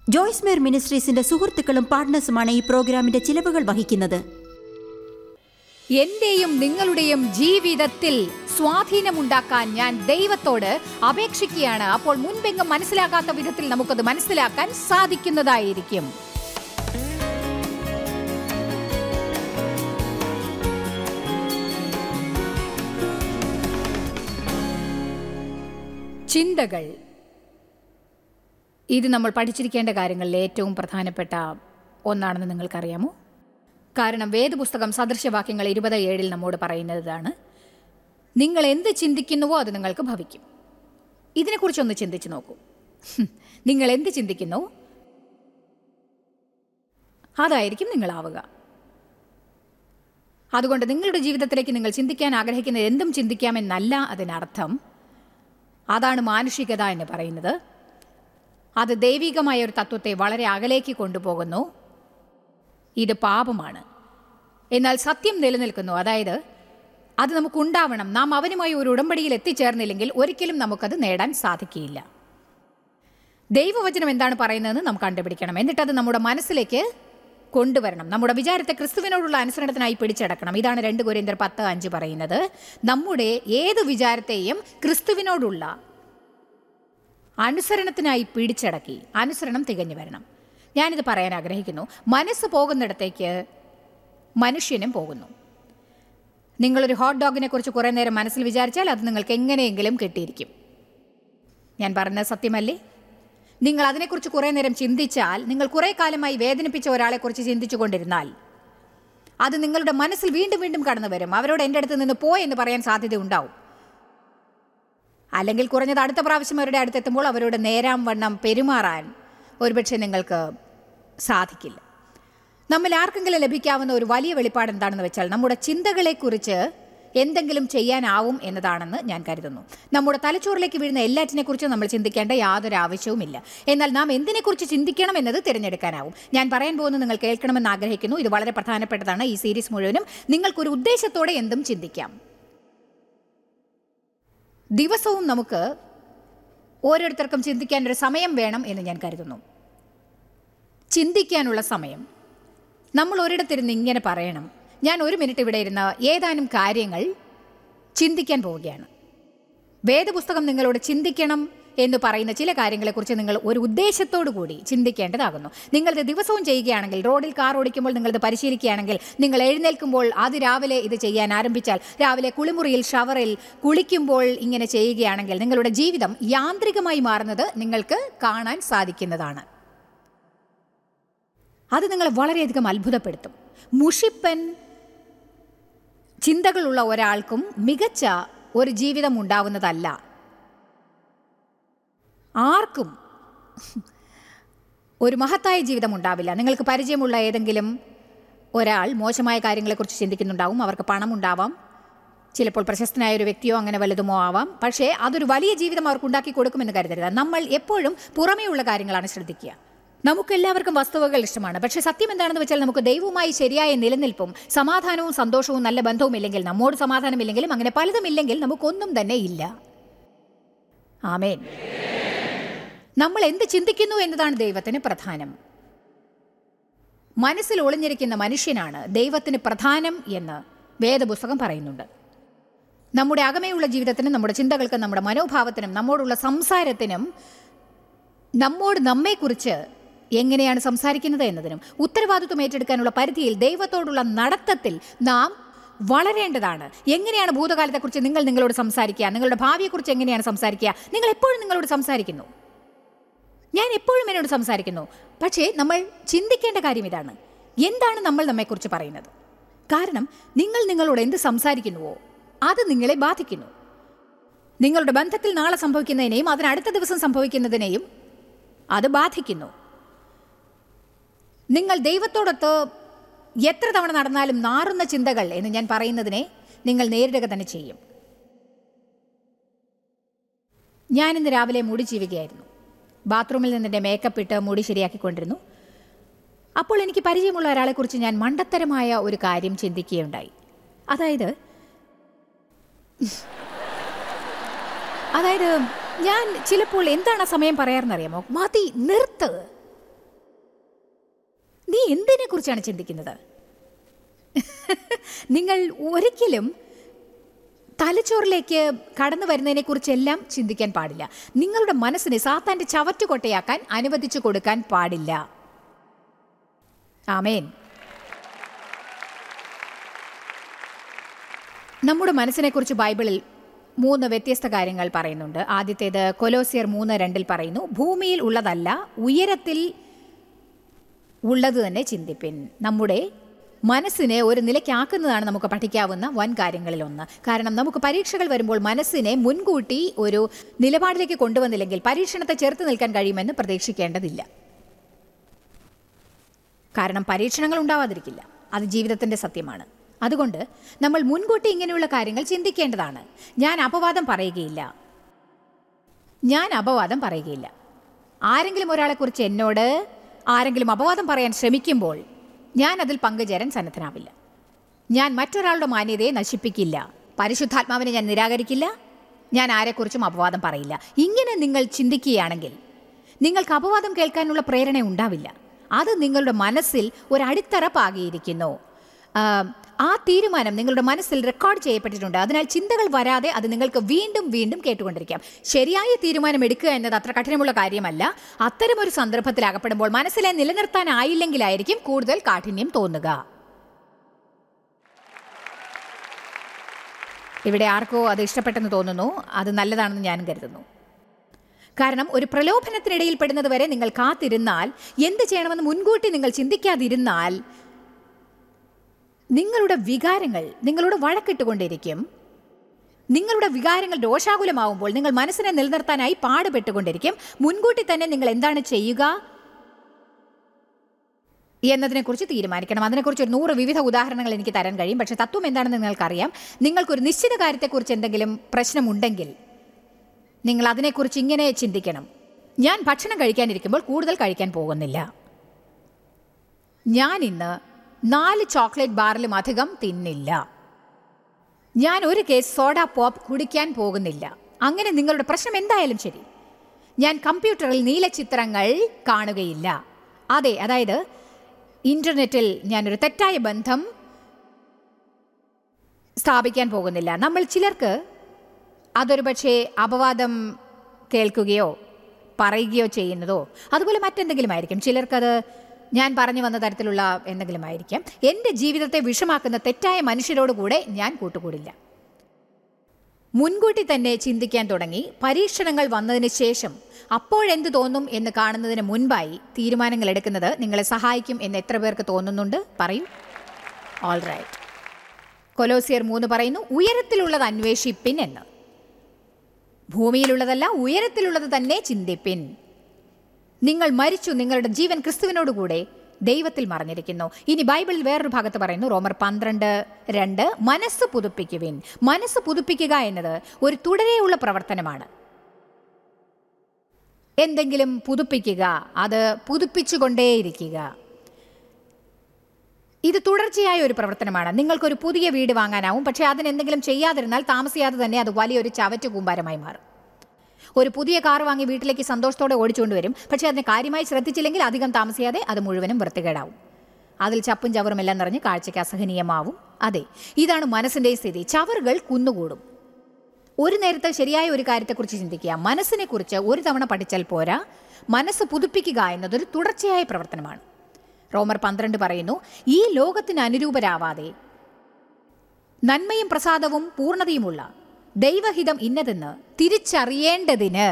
ജോയ്സ് മേർ മിനിസ്ട്രീസിന്റെ സുഹൃത്തുക്കളും പാർട്ട്നേഴ്സുമാണ് ഈ പ്രോഗ്രാമിന്റെ ചിലവുകൾ വഹിക്കുന്നത് എന്റെയും നിങ്ങളുടെയും ജീവിതത്തിൽ സ്വാധീനമുണ്ടാക്കാൻ ഞാൻ ദൈവത്തോട് അപേക്ഷിക്കുകയാണ് അപ്പോൾ മുൻപെങ്ങും മനസ്സിലാക്കാത്ത വിധത്തിൽ നമുക്കത് മനസ്സിലാക്കാൻ സാധിക്കുന്നതായിരിക്കും ചിന്തകൾ ഇത് നമ്മൾ പഠിച്ചിരിക്കേണ്ട കാര്യങ്ങളിൽ ഏറ്റവും പ്രധാനപ്പെട്ട ഒന്നാണെന്ന് നിങ്ങൾക്കറിയാമോ കാരണം വേദപുസ്തകം സദൃശവാക്യങ്ങൾ ഇരുപത് ഏഴിൽ നമ്മോട് പറയുന്നതാണ് നിങ്ങൾ എന്ത് ചിന്തിക്കുന്നുവോ അത് നിങ്ങൾക്ക് ഭവിക്കും ഇതിനെക്കുറിച്ചൊന്ന് ചിന്തിച്ചു നോക്കൂ ഹും, നിങ്ങൾ എന്ത് ചിന്തിക്കുന്നു അതായിരിക്കും നിങ്ങളാവുക അതുകൊണ്ട് നിങ്ങളുടെ ജീവിതത്തിലേക്ക് നിങ്ങൾ ചിന്തിക്കാൻ ആഗ്രഹിക്കുന്ന എന്തും ചിന്തിക്കാമെന്നല്ല അതിനർത്ഥം അതാണ് മാനുഷികത എന്ന് പറയുന്നത് അത് ദൈവികമായ ഒരു തത്വത്തെ വളരെ അകലേക്ക് കൊണ്ടുപോകുന്നു ഇത് പാപമാണ് എന്നാൽ സത്യം നിലനിൽക്കുന്നു അതായത് അത് നമുക്കുണ്ടാവണം നാം അവനുമായി ഒരു ഉടമ്പടിയിൽ എത്തിച്ചേർന്നില്ലെങ്കിൽ ഒരിക്കലും നമുക്കത് നേടാൻ സാധിക്കുകയില്ല ദൈവവചനം എന്താണ് പറയുന്നതെന്ന് നാം കണ്ടുപിടിക്കണം എന്നിട്ട് അത് നമ്മുടെ മനസ്സിലേക്ക് കൊണ്ടുവരണം നമ്മുടെ വിചാരത്തെ ക്രിസ്തുവിനോടുള്ള അനുസരണത്തിനായി പിടിച്ചടക്കണം ഇതാണ് രണ്ട് കുരേന്ദ്ര പത്ത് അഞ്ച് പറയുന്നത് നമ്മുടെ ഏത് വിചാരത്തെയും ക്രിസ്തുവിനോടുള്ള അനുസരണത്തിനായി പിടിച്ചടക്കി അനുസരണം തികഞ്ഞു വരണം ഞാനിത് പറയാൻ ആഗ്രഹിക്കുന്നു മനസ്സ് പോകുന്നിടത്തേക്ക് മനുഷ്യനും പോകുന്നു നിങ്ങളൊരു ഹോട്ട് ഡോഗിനെ കുറിച്ച് കുറേ നേരം മനസ്സിൽ വിചാരിച്ചാൽ അത് നിങ്ങൾക്ക് എങ്ങനെയെങ്കിലും കിട്ടിയിരിക്കും ഞാൻ പറഞ്ഞത് സത്യമല്ലേ നിങ്ങൾ അതിനെക്കുറിച്ച് കുറേ നേരം ചിന്തിച്ചാൽ നിങ്ങൾ കുറേ കാലമായി വേദനിപ്പിച്ച ഒരാളെക്കുറിച്ച് ചിന്തിച്ചു കൊണ്ടിരുന്നാൽ അത് നിങ്ങളുടെ മനസ്സിൽ വീണ്ടും വീണ്ടും കടന്നു വരും അവരോട് എൻ്റെ അടുത്ത് നിന്ന് പോ എന്ന് പറയാൻ സാധ്യതയുണ്ടാവും അല്ലെങ്കിൽ കുറഞ്ഞത് അടുത്ത പ്രാവശ്യം അവരുടെ അടുത്തെത്തുമ്പോൾ അവരോട് നേരാം വണ്ണം പെരുമാറാൻ ഒരുപക്ഷെ നിങ്ങൾക്ക് സാധിക്കില്ല നമ്മൾ ആർക്കെങ്കിലും ലഭിക്കാവുന്ന ഒരു വലിയ വെളിപ്പാട് എന്താണെന്ന് വെച്ചാൽ നമ്മുടെ ചിന്തകളെക്കുറിച്ച് എന്തെങ്കിലും ചെയ്യാനാവും എന്നതാണെന്ന് ഞാൻ കരുതുന്നു നമ്മുടെ തലച്ചോറിലേക്ക് വീഴുന്ന എല്ലാറ്റിനെക്കുറിച്ചും നമ്മൾ ചിന്തിക്കേണ്ട യാതൊരു ആവശ്യവുമില്ല എന്നാൽ നാം എന്തിനെക്കുറിച്ച് ചിന്തിക്കണം എന്നത് തിരഞ്ഞെടുക്കാനാവും ഞാൻ പറയാൻ പോകുന്നത് നിങ്ങൾ കേൾക്കണമെന്ന് ആഗ്രഹിക്കുന്നു ഇത് വളരെ പ്രധാനപ്പെട്ടതാണ് ഈ സീരീസ് മുഴുവനും നിങ്ങൾക്കൊരു ഉദ്ദേശത്തോടെ എന്തും ചിന്തിക്കാം ദിവസവും നമുക്ക് ഓരോരുത്തർക്കും ചിന്തിക്കാൻ ഒരു സമയം വേണം എന്ന് ഞാൻ കരുതുന്നു ചിന്തിക്കാനുള്ള സമയം നമ്മൾ ഒരിടത്തിരുന്ന് ഇങ്ങനെ പറയണം ഞാൻ ഒരു മിനിറ്റ് ഇവിടെ ഇരുന്ന് ഏതാനും കാര്യങ്ങൾ ചിന്തിക്കാൻ പോവുകയാണ് വേദപുസ്തകം നിങ്ങളോട് ചിന്തിക്കണം എന്ന് പറയുന്ന ചില കാര്യങ്ങളെക്കുറിച്ച് നിങ്ങൾ ഒരു ഉദ്ദേശത്തോടു കൂടി ചിന്തിക്കേണ്ടതാകുന്നു നിങ്ങളിത് ദിവസവും ചെയ്യുകയാണെങ്കിൽ റോഡിൽ കാർ ഓടിക്കുമ്പോൾ നിങ്ങളിത് പരിശീലിക്കുകയാണെങ്കിൽ നിങ്ങൾ എഴുന്നേൽക്കുമ്പോൾ അത് രാവിലെ ഇത് ചെയ്യാൻ ആരംഭിച്ചാൽ രാവിലെ കുളിമുറിയിൽ ഷവറിൽ കുളിക്കുമ്പോൾ ഇങ്ങനെ ചെയ്യുകയാണെങ്കിൽ നിങ്ങളുടെ ജീവിതം യാന്ത്രികമായി മാറുന്നത് നിങ്ങൾക്ക് കാണാൻ സാധിക്കുന്നതാണ് അത് നിങ്ങളെ വളരെയധികം അത്ഭുതപ്പെടുത്തും മുഷിപ്പൻ ചിന്തകളുള്ള ഒരാൾക്കും മികച്ച ഒരു ജീവിതം ഉണ്ടാവുന്നതല്ല ആർക്കും ഒരു മഹത്തായ ജീവിതം ഉണ്ടാവില്ല നിങ്ങൾക്ക് പരിചയമുള്ള ഏതെങ്കിലും ഒരാൾ മോശമായ കാര്യങ്ങളെക്കുറിച്ച് ചിന്തിക്കുന്നുണ്ടാവും അവർക്ക് പണമുണ്ടാവാം ചിലപ്പോൾ പ്രശസ്തനായ ഒരു വ്യക്തിയോ അങ്ങനെ വലുതുമോ ആവാം പക്ഷേ അതൊരു വലിയ ജീവിതം അവർക്ക് ഉണ്ടാക്കി കൊടുക്കുമെന്ന് കരുതരുത് നമ്മൾ എപ്പോഴും പുറമേയുള്ള കാര്യങ്ങളാണ് ശ്രദ്ധിക്കുക നമുക്ക് എല്ലാവർക്കും വസ്തുവകൾ ഇഷ്ടമാണ് പക്ഷേ സത്യം എന്താണെന്ന് വെച്ചാൽ നമുക്ക് ദൈവവുമായി ശരിയായ നിലനിൽപ്പും സമാധാനവും സന്തോഷവും നല്ല ബന്ധവും ഇല്ലെങ്കിൽ നമ്മോട് സമാധാനമില്ലെങ്കിലും അങ്ങനെ പലതും ഇല്ലെങ്കിൽ നമുക്കൊന്നും തന്നെ ഇല്ല ആമേൻ നമ്മൾ എന്ത് ചിന്തിക്കുന്നു എന്നതാണ് ദൈവത്തിന് പ്രധാനം മനസ്സിൽ ഒളിഞ്ഞിരിക്കുന്ന മനുഷ്യനാണ് ദൈവത്തിന് പ്രധാനം എന്ന് വേദപുസ്തകം പറയുന്നുണ്ട് നമ്മുടെ അകമയുള്ള ജീവിതത്തിനും നമ്മുടെ ചിന്തകൾക്കും നമ്മുടെ മനോഭാവത്തിനും നമ്മോടുള്ള സംസാരത്തിനും നമ്മോട് നമ്മെക്കുറിച്ച് എങ്ങനെയാണ് സംസാരിക്കുന്നത് എന്നതിനും ഉത്തരവാദിത്വം ഏറ്റെടുക്കാനുള്ള പരിധിയിൽ ദൈവത്തോടുള്ള നടത്തത്തിൽ നാം വളരേണ്ടതാണ് എങ്ങനെയാണ് ഭൂതകാലത്തെക്കുറിച്ച് നിങ്ങൾ നിങ്ങളോട് സംസാരിക്കുക നിങ്ങളുടെ ഭാവിയെക്കുറിച്ച് എങ്ങനെയാണ് സംസാരിക്കുക നിങ്ങൾ എപ്പോഴും നിങ്ങളോട് സംസാരിക്കുന്നു ഞാൻ എപ്പോഴും എന്നോട് സംസാരിക്കുന്നു പക്ഷേ നമ്മൾ ചിന്തിക്കേണ്ട കാര്യം ഇതാണ് എന്താണ് നമ്മൾ നമ്മെക്കുറിച്ച് പറയുന്നത് കാരണം നിങ്ങൾ നിങ്ങളോട് എന്ത് സംസാരിക്കുന്നുവോ അത് നിങ്ങളെ ബാധിക്കുന്നു നിങ്ങളുടെ ബന്ധത്തിൽ നാളെ സംഭവിക്കുന്നതിനെയും അതിനടുത്ത ദിവസം സംഭവിക്കുന്നതിനെയും അത് ബാധിക്കുന്നു നിങ്ങൾ ദൈവത്തോടൊത്ത് എത്ര തവണ നടന്നാലും നാറുന്ന ചിന്തകൾ എന്ന് ഞാൻ പറയുന്നതിനെ നിങ്ങൾ നേരിടുക തന്നെ ചെയ്യും ഞാനിന്ന് രാവിലെ മുടി ചീവുകയായിരുന്നു ബാത്റൂമിൽ നിന്ന് എൻ്റെ മേക്കപ്പ് ഇട്ട് മുടി ശരിയാക്കിക്കൊണ്ടിരുന്നു അപ്പോൾ എനിക്ക് പരിചയമുള്ള ഒരാളെക്കുറിച്ച് ഞാൻ മണ്ടത്തരമായ ഒരു കാര്യം ചിന്തിക്കുകയുണ്ടായി അതായത് അതായത് ഞാൻ ചിലപ്പോൾ എന്താണ് ആ സമയം പറയാറെന്നറിയാമോ മതി നിർത്ത് നീ എന്തിനെ കുറിച്ചാണ് ചിന്തിക്കുന്നത് നിങ്ങൾ ഒരിക്കലും തലച്ചോറിലേക്ക് കടന്നു വരുന്നതിനെ കുറിച്ചെല്ലാം ചിന്തിക്കാൻ പാടില്ല നിങ്ങളുടെ മനസ്സിനെ സാത്താന്റെ ചവറ്റുകൊട്ടയാക്കാൻ അനുവദിച്ചു കൊടുക്കാൻ പാടില്ല ആമേൻ നമ്മുടെ മനസ്സിനെക്കുറിച്ച് ബൈബിളിൽ മൂന്ന് വ്യത്യസ്ത കാര്യങ്ങൾ പറയുന്നുണ്ട് ആദ്യത്തേത് കൊലോസിയർ മൂന്ന് രണ്ടിൽ പറയുന്നു ഭൂമിയിൽ ഉള്ളതല്ല ഉയരത്തിൽ ഉള്ളത് തന്നെ ചിന്തിപ്പിൻ നമ്മുടെ മനസ്സിനെ ഒരു നിലയ്ക്കാക്കുന്നതാണ് നമുക്ക് പഠിക്കാവുന്ന വൻ കാര്യങ്ങളിലൊന്ന് കാരണം നമുക്ക് പരീക്ഷകൾ വരുമ്പോൾ മനസ്സിനെ മുൻകൂട്ടി ഒരു നിലപാടിലേക്ക് കൊണ്ടുവന്നില്ലെങ്കിൽ പരീക്ഷണത്തെ ചേർത്ത് നിൽക്കാൻ കഴിയുമെന്ന് പ്രതീക്ഷിക്കേണ്ടതില്ല കാരണം പരീക്ഷണങ്ങൾ ഉണ്ടാവാതിരിക്കില്ല അത് ജീവിതത്തിൻ്റെ സത്യമാണ് അതുകൊണ്ട് നമ്മൾ മുൻകൂട്ടി ഇങ്ങനെയുള്ള കാര്യങ്ങൾ ചിന്തിക്കേണ്ടതാണ് ഞാൻ അപവാദം പറയുകയില്ല ഞാൻ അപവാദം പറയുകയില്ല ആരെങ്കിലും ഒരാളെക്കുറിച്ച് എന്നോട് ആരെങ്കിലും അപവാദം പറയാൻ ശ്രമിക്കുമ്പോൾ ഞാൻ അതിൽ പങ്കുചേരാൻ സന്നദ്ധനാവില്ല ഞാൻ മറ്റൊരാളുടെ മാന്യതയെ നശിപ്പിക്കില്ല പരിശുദ്ധാത്മാവിനെ ഞാൻ നിരാകരിക്കില്ല ഞാൻ ആരെക്കുറിച്ചും അപവാദം പറയില്ല ഇങ്ങനെ നിങ്ങൾ ചിന്തിക്കുകയാണെങ്കിൽ നിങ്ങൾക്ക് അപവാദം കേൾക്കാനുള്ള പ്രേരണ ഉണ്ടാവില്ല അത് നിങ്ങളുടെ മനസ്സിൽ ഒരു അടിത്തറ പാകിയിരിക്കുന്നു ആ, ആ തീരുമാനം നിങ്ങളുടെ മനസ്സിൽ റെക്കോർഡ് ചെയ്യപ്പെട്ടിട്ടുണ്ട് അതിനാൽ ചിന്തകൾ വരാതെ അത് നിങ്ങൾക്ക് വീണ്ടും വീണ്ടും കേട്ടുകൊണ്ടിരിക്കാം ശരിയായ തീരുമാനം എടുക്കുക എന്നത് അത്ര കഠിനമുള്ള കാര്യമല്ല അത്തരമൊരു സന്ദർഭത്തിൽ അകപ്പെടുമ്പോൾ മനസ്സിലെ നിലനിർത്താനായില്ലെങ്കിലായിരിക്കും കൂടുതൽ കാഠിന്യം തോന്നുക ഇവിടെ ആർക്കോ അത് ഇഷ്ടപ്പെട്ടെന്ന് തോന്നുന്നു അത് നല്ലതാണെന്ന് ഞാനും കരുതുന്നു കാരണം ഒരു പ്രലോഭനത്തിനിടയിൽ പെടുന്നത് വരെ നിങ്ങൾ കാത്തിരുന്നാൽ എന്ത് ചെയ്യണമെന്ന് മുൻകൂട്ടി നിങ്ങൾ ചിന്തിക്കാതിരുന്നാൽ നിങ്ങളുടെ വികാരങ്ങൾ നിങ്ങളോട് വഴക്കിട്ടുകൊണ്ടിരിക്കും നിങ്ങളുടെ വികാരങ്ങൾ ദോഷാകുലമാവുമ്പോൾ നിങ്ങൾ മനസ്സിനെ നിലനിർത്താനായി പാടുപെട്ടുകൊണ്ടിരിക്കും മുൻകൂട്ടി തന്നെ നിങ്ങൾ എന്താണ് ചെയ്യുക എന്നതിനെക്കുറിച്ച് തീരുമാനിക്കണം അതിനെക്കുറിച്ച് ഒരു നൂറ് വിവിധ ഉദാഹരണങ്ങൾ എനിക്ക് തരാൻ കഴിയും പക്ഷേ തത്വം എന്താണെന്ന് നിങ്ങൾക്കറിയാം നിങ്ങൾക്കൊരു നിശ്ചിത കാര്യത്തെക്കുറിച്ച് എന്തെങ്കിലും പ്രശ്നമുണ്ടെങ്കിൽ നിങ്ങൾ അതിനെക്കുറിച്ച് ഇങ്ങനെ ചിന്തിക്കണം ഞാൻ ഭക്ഷണം കഴിക്കാനിരിക്കുമ്പോൾ കൂടുതൽ കഴിക്കാൻ പോകുന്നില്ല ഞാൻ ഇന്ന് നാല് ചോക്ലേറ്റ് ബാറിലും അധികം തിന്നില്ല ഞാൻ ഒരു കേസ് സോഡ പോപ്പ് കുടിക്കാൻ പോകുന്നില്ല അങ്ങനെ നിങ്ങളുടെ പ്രശ്നം എന്തായാലും ശരി ഞാൻ കമ്പ്യൂട്ടറിൽ നീലചിത്രങ്ങൾ കാണുകയില്ല അതെ അതായത് ഇൻ്റർനെറ്റിൽ ഞാനൊരു തെറ്റായ ബന്ധം സ്ഥാപിക്കാൻ പോകുന്നില്ല നമ്മൾ ചിലർക്ക് അതൊരു പക്ഷേ അപവാദം കേൾക്കുകയോ പറയുകയോ ചെയ്യുന്നതോ അതുപോലെ മറ്റെന്തെങ്കിലും ആയിരിക്കും ചിലർക്കത് ഞാൻ പറഞ്ഞു വന്ന തരത്തിലുള്ള എന്തെങ്കിലും ആയിരിക്കാം എൻ്റെ ജീവിതത്തെ വിഷമാക്കുന്ന തെറ്റായ മനുഷ്യരോട് കൂടെ ഞാൻ കൂട്ടുകൂടില്ല മുൻകൂട്ടി തന്നെ ചിന്തിക്കാൻ തുടങ്ങി പരീക്ഷണങ്ങൾ വന്നതിന് ശേഷം അപ്പോഴെന്ത് തോന്നും എന്ന് കാണുന്നതിന് മുൻപായി തീരുമാനങ്ങൾ എടുക്കുന്നത് നിങ്ങളെ സഹായിക്കും എന്ന് എത്ര പേർക്ക് തോന്നുന്നുണ്ട് പറയൂ ഓൾ റൈറ്റ് കൊലോസിയർ മൂന്ന് പറയുന്നു ഉയരത്തിലുള്ളത് അന്വേഷിപ്പിൻ എന്ന് ഭൂമിയിലുള്ളതല്ല ഉയരത്തിലുള്ളത് തന്നെ ചിന്തിപ്പിൻ നിങ്ങൾ മരിച്ചു നിങ്ങളുടെ ജീവൻ ക്രിസ്തുവിനോടുകൂടെ ദൈവത്തിൽ മറഞ്ഞിരിക്കുന്നു ഇനി ബൈബിളിൽ വേറൊരു ഭാഗത്ത് പറയുന്നു റോമർ പന്ത്രണ്ട് രണ്ട് മനസ്സ് പുതുപ്പിക്കുവിൻ മനസ്സ് പുതുപ്പിക്കുക എന്നത് ഒരു തുടരെയുള്ള പ്രവർത്തനമാണ് എന്തെങ്കിലും പുതുപ്പിക്കുക അത് പുതുപ്പിച്ചുകൊണ്ടേയിരിക്കുക ഇത് തുടർച്ചയായ ഒരു പ്രവർത്തനമാണ് നിങ്ങൾക്കൊരു പുതിയ വീട് വാങ്ങാനാവും പക്ഷേ അതിന് എന്തെങ്കിലും ചെയ്യാതിരുന്നാൽ താമസിയാതെ തന്നെ അത് വലിയൊരു ചവറ്റ് കൂമ്പാരമായി മാറും ഒരു പുതിയ കാർ വാങ്ങി വീട്ടിലേക്ക് സന്തോഷത്തോടെ ഓടിച്ചുകൊണ്ട് വരും പക്ഷേ അതിനെ കാര്യമായി ശ്രദ്ധിച്ചില്ലെങ്കിൽ അധികം താമസിയാതെ അത് മുഴുവനും വൃത്തികേടാവും അതിൽ ചപ്പും ചവറും എല്ലാം നിറഞ്ഞ് കാഴ്ചയ്ക്ക് അസഹനീയമാവും അതെ ഇതാണ് മനസ്സിൻ്റെ സ്ഥിതി ചവറുകൾ കുന്നുകൂടും ഒരു നേരത്തെ ശരിയായ ഒരു കാര്യത്തെക്കുറിച്ച് ചിന്തിക്കുക മനസ്സിനെക്കുറിച്ച് ഒരു തവണ പഠിച്ചാൽ പോരാ മനസ്സ് പുതുപ്പിക്കുക എന്നതൊരു തുടർച്ചയായ പ്രവർത്തനമാണ് റോമർ പന്ത്രണ്ട് പറയുന്നു ഈ ലോകത്തിന് അനുരൂപരാവാതെ നന്മയും പ്രസാദവും പൂർണ്ണതയുമുള്ള ദൈവഹിതം ഇന്നതെന്ന് തിരിച്ചറിയേണ്ടതിന്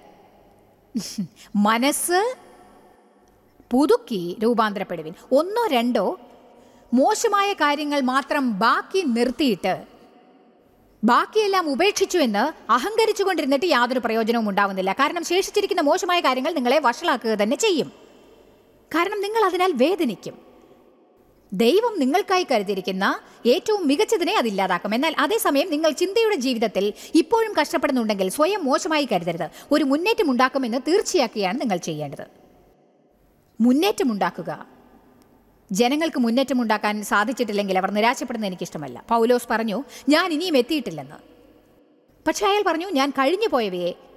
മനസ്സ് പുതുക്കി രൂപാന്തരപ്പെടുവിൻ ഒന്നോ രണ്ടോ മോശമായ കാര്യങ്ങൾ മാത്രം ബാക്കി നിർത്തിയിട്ട് ബാക്കിയെല്ലാം ഉപേക്ഷിച്ചു എന്ന് അഹങ്കരിച്ചുകൊണ്ടിരുന്നിട്ട് യാതൊരു പ്രയോജനവും ഉണ്ടാവുന്നില്ല കാരണം ശേഷിച്ചിരിക്കുന്ന മോശമായ കാര്യങ്ങൾ നിങ്ങളെ വഷളാക്കുക തന്നെ ചെയ്യും കാരണം നിങ്ങൾ അതിനാൽ വേദനിക്കും ദൈവം നിങ്ങൾക്കായി കരുതിയിരിക്കുന്ന ഏറ്റവും മികച്ചതിനെ അത് ഇല്ലാതാക്കും എന്നാൽ അതേസമയം നിങ്ങൾ ചിന്തയുടെ ജീവിതത്തിൽ ഇപ്പോഴും കഷ്ടപ്പെടുന്നുണ്ടെങ്കിൽ സ്വയം മോശമായി കരുതരുത് ഒരു മുന്നേറ്റം ഉണ്ടാക്കുമെന്ന് തീർച്ചയാക്കുകയാണ് നിങ്ങൾ ചെയ്യേണ്ടത് മുന്നേറ്റം ഉണ്ടാക്കുക ജനങ്ങൾക്ക് മുന്നേറ്റം ഉണ്ടാക്കാൻ സാധിച്ചിട്ടില്ലെങ്കിൽ അവർ നിരാശപ്പെടുന്നത് എനിക്കിഷ്ടമല്ല പൗലോസ് പറഞ്ഞു ഞാൻ ഇനിയും എത്തിയിട്ടില്ലെന്ന് പക്ഷേ അയാൾ പറഞ്ഞു ഞാൻ കഴിഞ്ഞു പോയവയെ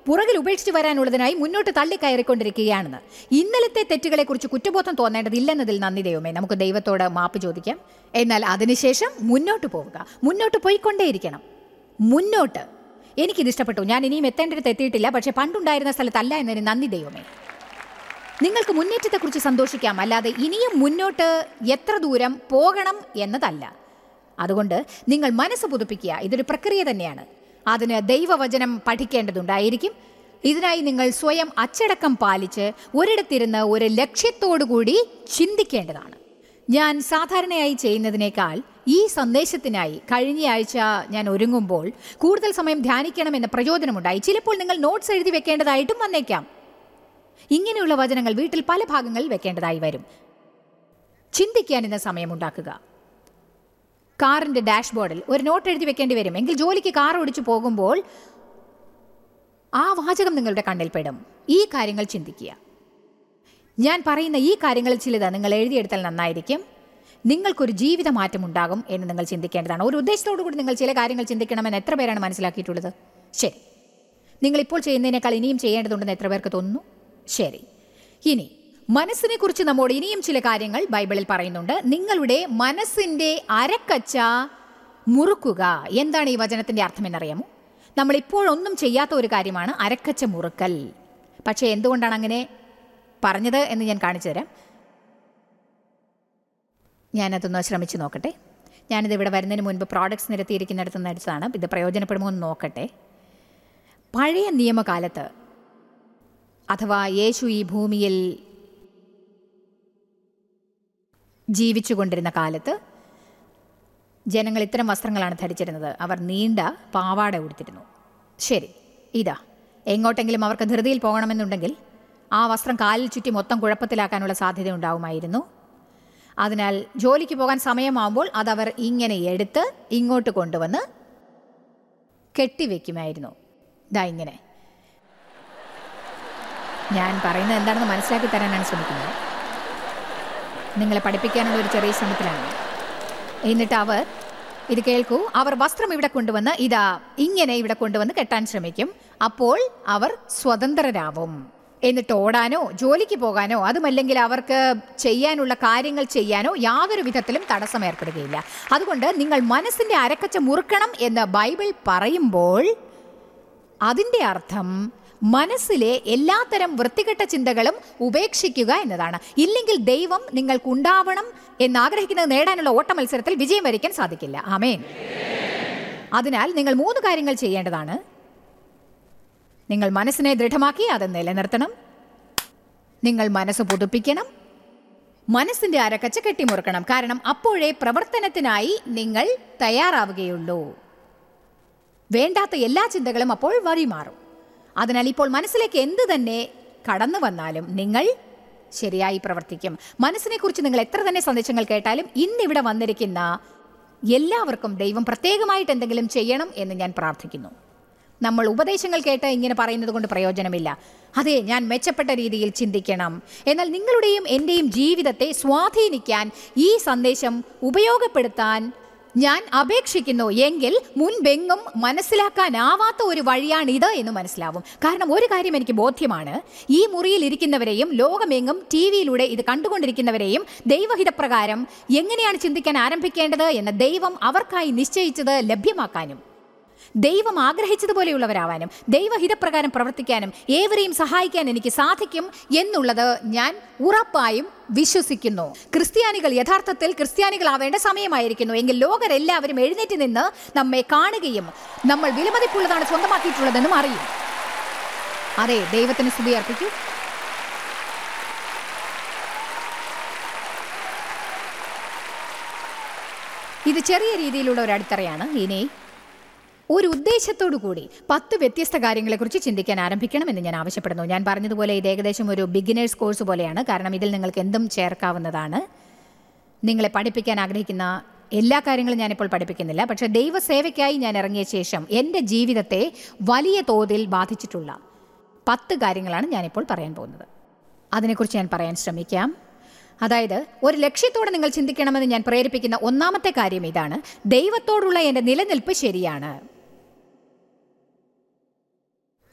പുറകിൽ ഉപേക്ഷിച്ച് വരാനുള്ളതിനായി മുന്നോട്ട് തള്ളിക്കയറിക്കൊണ്ടിരിക്കുകയാണെന്ന് ഇന്നലത്തെ തെറ്റുകളെക്കുറിച്ച് കുറ്റബോധം തോന്നേണ്ടതില്ലെന്നതിൽ നന്ദി ദൈവമേ നമുക്ക് ദൈവത്തോട് മാപ്പ് ചോദിക്കാം എന്നാൽ അതിനുശേഷം മുന്നോട്ട് പോവുക മുന്നോട്ട് പോയിക്കൊണ്ടേയിരിക്കണം മുന്നോട്ട് എനിക്കിത് ഇഷ്ടപ്പെട്ടു ഞാൻ ഇനിയും എത്തേണ്ടടുത്ത് എത്തിയിട്ടില്ല പക്ഷേ പണ്ടുണ്ടായിരുന്ന സ്ഥലത്തല്ല എന്നതിന് നന്ദി ദൈവമേ നിങ്ങൾക്ക് മുന്നേറ്റത്തെക്കുറിച്ച് സന്തോഷിക്കാം അല്ലാതെ ഇനിയും മുന്നോട്ട് എത്ര ദൂരം പോകണം എന്നതല്ല അതുകൊണ്ട് നിങ്ങൾ മനസ്സ് പുതുപ്പിക്കുക ഇതൊരു പ്രക്രിയ തന്നെയാണ് അതിന് ദൈവവചനം പഠിക്കേണ്ടതുണ്ടായിരിക്കും ഇതിനായി നിങ്ങൾ സ്വയം അച്ചടക്കം പാലിച്ച് ഒരിടത്തിരുന്ന് ഒരു ലക്ഷ്യത്തോടുകൂടി ചിന്തിക്കേണ്ടതാണ് ഞാൻ സാധാരണയായി ചെയ്യുന്നതിനേക്കാൾ ഈ സന്ദേശത്തിനായി കഴിഞ്ഞ ആഴ്ച ഞാൻ ഒരുങ്ങുമ്പോൾ കൂടുതൽ സമയം ധ്യാനിക്കണമെന്ന പ്രചോദനമുണ്ടായി ചിലപ്പോൾ നിങ്ങൾ നോട്ട്സ് എഴുതി വെക്കേണ്ടതായിട്ടും വന്നേക്കാം ഇങ്ങനെയുള്ള വചനങ്ങൾ വീട്ടിൽ പല ഭാഗങ്ങളിൽ വെക്കേണ്ടതായി വരും ചിന്തിക്കാൻ ഇന്ന് സമയമുണ്ടാക്കുക കാറിന്റെ ഡാഷ്ബോർഡിൽ ഒരു നോട്ട് എഴുതി വെക്കേണ്ടി വരും എങ്കിൽ ജോലിക്ക് കാർ ഓടിച്ചു പോകുമ്പോൾ ആ വാചകം നിങ്ങളുടെ കണ്ണിൽ പെടും ഈ കാര്യങ്ങൾ ചിന്തിക്കുക ഞാൻ പറയുന്ന ഈ കാര്യങ്ങളിൽ ചിലത് നിങ്ങൾ എഴുതിയെടുത്താൽ നന്നായിരിക്കും നിങ്ങൾക്കൊരു ജീവിത മാറ്റം ഉണ്ടാകും എന്ന് നിങ്ങൾ ചിന്തിക്കേണ്ടതാണ് ഒരു ഉദ്ദേശത്തോടു കൂടി നിങ്ങൾ ചില കാര്യങ്ങൾ ചിന്തിക്കണമെന്ന് എത്ര പേരാണ് മനസ്സിലാക്കിയിട്ടുള്ളത് ശരി നിങ്ങൾ ഇപ്പോൾ ചെയ്യുന്നതിനേക്കാൾ ഇനിയും ചെയ്യേണ്ടതുണ്ടെന്ന് എത്ര പേർക്ക് തോന്നുന്നു ശരി ഇനി മനസ്സിനെ കുറിച്ച് നമ്മോട് ഇനിയും ചില കാര്യങ്ങൾ ബൈബിളിൽ പറയുന്നുണ്ട് നിങ്ങളുടെ മനസ്സിന്റെ അരക്കച്ച മുറുക്കുക എന്താണ് ഈ വചനത്തിന്റെ അർത്ഥം എന്നറിയാമോ നമ്മൾ ഇപ്പോഴൊന്നും ചെയ്യാത്ത ഒരു കാര്യമാണ് അരക്കച്ച മുറുക്കൽ പക്ഷേ എന്തുകൊണ്ടാണ് അങ്ങനെ പറഞ്ഞത് എന്ന് ഞാൻ കാണിച്ചു തരാം ഞാനതൊന്ന് ശ്രമിച്ചു നോക്കട്ടെ ഞാനിത് ഇവിടെ വരുന്നതിന് മുൻപ് പ്രോഡക്ട്സ് നിരത്തിയിരിക്കുന്നിടത്ത് നിന്ന് എടുത്തതാണ് ഇത് പ്രയോജനപ്പെടുമോ എന്ന് നോക്കട്ടെ പഴയ നിയമകാലത്ത് അഥവാ യേശു ഈ ഭൂമിയിൽ ജീവിച്ചുകൊണ്ടിരുന്ന കാലത്ത് ജനങ്ങൾ ഇത്തരം വസ്ത്രങ്ങളാണ് ധരിച്ചിരുന്നത് അവർ നീണ്ട പാവാട ഉടുത്തിരുന്നു ശരി ഇതാ എങ്ങോട്ടെങ്കിലും അവർക്ക് ധൃതിയിൽ പോകണമെന്നുണ്ടെങ്കിൽ ആ വസ്ത്രം കാലിൽ ചുറ്റി മൊത്തം കുഴപ്പത്തിലാക്കാനുള്ള സാധ്യത ഉണ്ടാവുമായിരുന്നു അതിനാൽ ജോലിക്ക് പോകാൻ സമയമാകുമ്പോൾ അതവർ ഇങ്ങനെ എടുത്ത് ഇങ്ങോട്ട് കൊണ്ടുവന്ന് കെട്ടിവെക്കുമായിരുന്നു ഇതാ ഇങ്ങനെ ഞാൻ പറയുന്നത് എന്താണെന്ന് മനസ്സിലാക്കി തരാനാണ് ശ്രമിക്കുന്നത് നിങ്ങളെ പഠിപ്പിക്കാനുള്ള ഒരു ചെറിയ ശ്രമത്തിലാണ് എന്നിട്ട് അവർ ഇത് കേൾക്കൂ അവർ വസ്ത്രം ഇവിടെ കൊണ്ടുവന്ന് ഇതാ ഇങ്ങനെ ഇവിടെ കൊണ്ടുവന്ന് കെട്ടാൻ ശ്രമിക്കും അപ്പോൾ അവർ സ്വതന്ത്രരാവും എന്നിട്ട് ഓടാനോ ജോലിക്ക് പോകാനോ അതുമല്ലെങ്കിൽ അവർക്ക് ചെയ്യാനുള്ള കാര്യങ്ങൾ ചെയ്യാനോ യാതൊരു വിധത്തിലും തടസ്സം ഏർപ്പെടുകയില്ല അതുകൊണ്ട് നിങ്ങൾ മനസ്സിന്റെ അരക്കച്ച മുറുക്കണം എന്ന് ബൈബിൾ പറയുമ്പോൾ അതിൻ്റെ അർത്ഥം മനസ്സിലെ എല്ലാത്തരം വൃത്തികെട്ട ചിന്തകളും ഉപേക്ഷിക്കുക എന്നതാണ് ഇല്ലെങ്കിൽ ദൈവം നിങ്ങൾക്കുണ്ടാവണം എന്നാഗ്രഹിക്കുന്നത് നേടാനുള്ള ഓട്ട മത്സരത്തിൽ വിജയം വരിക്കാൻ സാധിക്കില്ല ആമേൻ അതിനാൽ നിങ്ങൾ മൂന്ന് കാര്യങ്ങൾ ചെയ്യേണ്ടതാണ് നിങ്ങൾ മനസ്സിനെ ദൃഢമാക്കി അത് നിലനിർത്തണം നിങ്ങൾ മനസ്സ് പുതുപ്പിക്കണം മനസ്സിന്റെ അരക്കച്ച കെട്ടിമുറുക്കണം കാരണം അപ്പോഴേ പ്രവർത്തനത്തിനായി നിങ്ങൾ തയ്യാറാവുകയുള്ളൂ വേണ്ടാത്ത എല്ലാ ചിന്തകളും അപ്പോൾ വഴിമാറും അതിനാൽ ഇപ്പോൾ മനസ്സിലേക്ക് എന്ത് തന്നെ കടന്നു വന്നാലും നിങ്ങൾ ശരിയായി പ്രവർത്തിക്കും മനസ്സിനെക്കുറിച്ച് നിങ്ങൾ എത്ര തന്നെ സന്ദേശങ്ങൾ കേട്ടാലും ഇന്നിവിടെ വന്നിരിക്കുന്ന എല്ലാവർക്കും ദൈവം പ്രത്യേകമായിട്ട് എന്തെങ്കിലും ചെയ്യണം എന്ന് ഞാൻ പ്രാർത്ഥിക്കുന്നു നമ്മൾ ഉപദേശങ്ങൾ കേട്ട് ഇങ്ങനെ പറയുന്നത് കൊണ്ട് പ്രയോജനമില്ല അതെ ഞാൻ മെച്ചപ്പെട്ട രീതിയിൽ ചിന്തിക്കണം എന്നാൽ നിങ്ങളുടെയും എൻ്റെയും ജീവിതത്തെ സ്വാധീനിക്കാൻ ഈ സന്ദേശം ഉപയോഗപ്പെടുത്താൻ ഞാൻ അപേക്ഷിക്കുന്നു എങ്കിൽ മുൻപെങ്ങും മനസ്സിലാക്കാനാവാത്ത ഒരു വഴിയാണിത് എന്ന് മനസ്സിലാവും കാരണം ഒരു കാര്യം എനിക്ക് ബോധ്യമാണ് ഈ മുറിയിൽ ഇരിക്കുന്നവരെയും ലോകമെങ്ങും ടി വിയിലൂടെ ഇത് കണ്ടുകൊണ്ടിരിക്കുന്നവരെയും ദൈവഹിതപ്രകാരം എങ്ങനെയാണ് ചിന്തിക്കാൻ ആരംഭിക്കേണ്ടത് എന്ന് ദൈവം അവർക്കായി നിശ്ചയിച്ചത് ലഭ്യമാക്കാനും ദൈവം ആഗ്രഹിച്ചതുപോലെയുള്ളവരാവാനും ദൈവഹിതപ്രകാരം പ്രവർത്തിക്കാനും ഏവരെയും സഹായിക്കാൻ എനിക്ക് സാധിക്കും എന്നുള്ളത് ഞാൻ ഉറപ്പായും വിശ്വസിക്കുന്നു ക്രിസ്ത്യാനികൾ യഥാർത്ഥത്തിൽ ക്രിസ്ത്യാനികളാവേണ്ട സമയമായിരിക്കുന്നു എങ്കിൽ ലോകരെല്ലാവരും എഴുന്നേറ്റ് നിന്ന് നമ്മെ കാണുകയും നമ്മൾ വിലമതിപ്പുള്ളതാണ് സ്വന്തമാക്കിയിട്ടുള്ളതെന്നും അറിയും അതെ ദൈവത്തിന് സ്തുതി അർപ്പിക്കൂ ഇത് ചെറിയ രീതിയിലുള്ള ഒരു അടിത്തറയാണ് ഇനി ഒരു ഉദ്ദേശത്തോടു കൂടി പത്ത് വ്യത്യസ്ത കാര്യങ്ങളെക്കുറിച്ച് ചിന്തിക്കാൻ ആരംഭിക്കണമെന്ന് ഞാൻ ആവശ്യപ്പെടുന്നു ഞാൻ പറഞ്ഞതുപോലെ ഇത് ഏകദേശം ഒരു ബിഗിനേഴ്സ് കോഴ്സ് പോലെയാണ് കാരണം ഇതിൽ നിങ്ങൾക്ക് എന്തും ചേർക്കാവുന്നതാണ് നിങ്ങളെ പഠിപ്പിക്കാൻ ആഗ്രഹിക്കുന്ന എല്ലാ കാര്യങ്ങളും ഞാനിപ്പോൾ പഠിപ്പിക്കുന്നില്ല പക്ഷേ ദൈവസേവയ്ക്കായി ഞാൻ ഇറങ്ങിയ ശേഷം എൻ്റെ ജീവിതത്തെ വലിയ തോതിൽ ബാധിച്ചിട്ടുള്ള പത്ത് കാര്യങ്ങളാണ് ഞാനിപ്പോൾ പറയാൻ പോകുന്നത് അതിനെക്കുറിച്ച് ഞാൻ പറയാൻ ശ്രമിക്കാം അതായത് ഒരു ലക്ഷ്യത്തോടെ നിങ്ങൾ ചിന്തിക്കണമെന്ന് ഞാൻ പ്രേരിപ്പിക്കുന്ന ഒന്നാമത്തെ കാര്യം ഇതാണ് ദൈവത്തോടുള്ള എൻ്റെ നിലനിൽപ്പ് ശരിയാണ്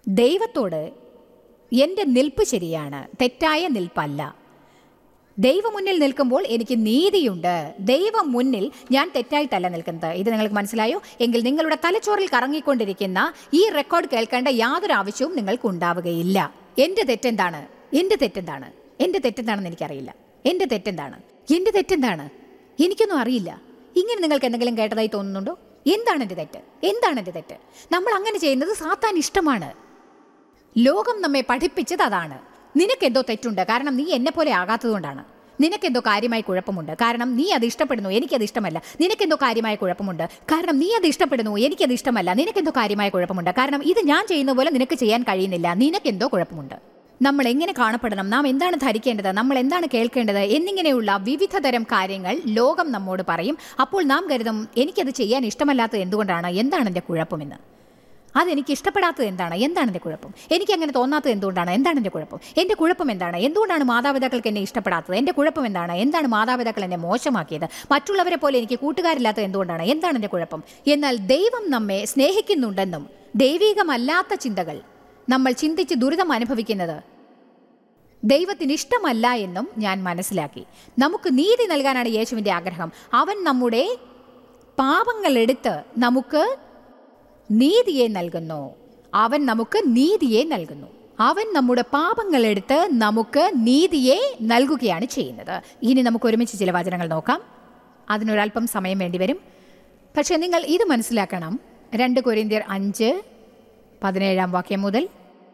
ദൈവത്തോട് എൻ്റെ നിൽപ്പ് ശരിയാണ് തെറ്റായ നിൽപ്പല്ല ദൈവം മുന്നിൽ നിൽക്കുമ്പോൾ എനിക്ക് നീതിയുണ്ട് ദൈവം മുന്നിൽ ഞാൻ തെറ്റായിട്ടല്ല നിൽക്കുന്നത് ഇത് നിങ്ങൾക്ക് മനസ്സിലായോ എങ്കിൽ നിങ്ങളുടെ തലച്ചോറിൽ കറങ്ങിക്കൊണ്ടിരിക്കുന്ന ഈ റെക്കോർഡ് കേൾക്കേണ്ട യാതൊരു ആവശ്യവും നിങ്ങൾക്ക് ഉണ്ടാവുകയില്ല എൻ്റെ തെറ്റെന്താണ് എൻ്റെ തെറ്റെന്താണ് എൻ്റെ തെറ്റെന്താണെന്ന് എനിക്കറിയില്ല എൻ്റെ തെറ്റെന്താണ് എൻ്റെ തെറ്റെന്താണ് എനിക്കൊന്നും അറിയില്ല ഇങ്ങനെ നിങ്ങൾക്ക് എന്തെങ്കിലും കേട്ടതായി തോന്നുന്നുണ്ടോ എന്താണ് എൻ്റെ തെറ്റ് എന്താണ് എൻ്റെ തെറ്റ് നമ്മൾ അങ്ങനെ ചെയ്യുന്നത് സാത്താൻ ഇഷ്ടമാണ് ലോകം നമ്മെ പഠിപ്പിച്ചത് അതാണ് നിനക്കെന്തോ തെറ്റുണ്ട് കാരണം നീ എന്നെ പോലെ ആകാത്തതുകൊണ്ടാണ് നിനക്കെന്തോ കാര്യമായ കുഴപ്പമുണ്ട് കാരണം നീ അത് ഇഷ്ടപ്പെടുന്നു എനിക്കത് ഇഷ്ടമല്ല നിനക്കെന്തോ കാര്യമായ കുഴപ്പമുണ്ട് കാരണം നീ അത് ഇഷ്ടപ്പെടുന്നു എനിക്കത് ഇഷ്ടമല്ല നിനക്കെന്തോ കാര്യമായ കുഴപ്പമുണ്ട് കാരണം ഇത് ഞാൻ ചെയ്യുന്ന പോലെ നിനക്ക് ചെയ്യാൻ കഴിയുന്നില്ല നിനക്കെന്തോ കുഴപ്പമുണ്ട് നമ്മൾ എങ്ങനെ കാണപ്പെടണം നാം എന്താണ് ധരിക്കേണ്ടത് നമ്മൾ എന്താണ് കേൾക്കേണ്ടത് എന്നിങ്ങനെയുള്ള വിവിധ തരം കാര്യങ്ങൾ ലോകം നമ്മോട് പറയും അപ്പോൾ നാം കരുതും എനിക്കത് ചെയ്യാൻ ഇഷ്ടമല്ലാത്തത് എന്തുകൊണ്ടാണ് എന്താണ് എൻ്റെ കുഴപ്പമെന്ന് അതെനിക്ക് ഇഷ്ടപ്പെടാത്തത് എന്താണ് എന്താണ് എൻ്റെ കുഴപ്പം എനിക്ക് അങ്ങനെ തോന്നാത്തത് എന്തുകൊണ്ടാണ് എന്താണ് എൻ്റെ കുഴപ്പം എൻ്റെ കുഴപ്പം എന്താണ് എന്തുകൊണ്ടാണ് മാതാപിതാക്കൾക്ക് എന്നെ ഇഷ്ടപ്പെടാത്തത് എൻ്റെ കുഴപ്പം എന്താണ് എന്താണ് മാതാപിതാക്കൾ എന്നെ മോശമാക്കിയത് മറ്റുള്ളവരെ പോലെ എനിക്ക് കൂട്ടുകാരില്ലാത്തത് എന്തുകൊണ്ടാണ് എന്താണ് എൻ്റെ കുഴപ്പം എന്നാൽ ദൈവം നമ്മെ സ്നേഹിക്കുന്നുണ്ടെന്നും ദൈവികമല്ലാത്ത ചിന്തകൾ നമ്മൾ ചിന്തിച്ച് ദുരിതം അനുഭവിക്കുന്നത് ദൈവത്തിന് ഇഷ്ടമല്ല എന്നും ഞാൻ മനസ്സിലാക്കി നമുക്ക് നീതി നൽകാനാണ് യേശുവിൻ്റെ ആഗ്രഹം അവൻ നമ്മുടെ പാപങ്ങളെടുത്ത് നമുക്ക് നീതിയെ നൽകുന്നു അവൻ നമുക്ക് നീതിയെ നൽകുന്നു അവൻ നമ്മുടെ പാപങ്ങളെടുത്ത് നമുക്ക് നീതിയെ നൽകുകയാണ് ചെയ്യുന്നത് ഇനി നമുക്ക് ഒരുമിച്ച് ചില വചനങ്ങൾ നോക്കാം അതിനൊരല്പം സമയം വേണ്ടിവരും പക്ഷേ നിങ്ങൾ ഇത് മനസ്സിലാക്കണം രണ്ട് കൊരിന്ത്യർ അഞ്ച് പതിനേഴാം വാക്യം മുതൽ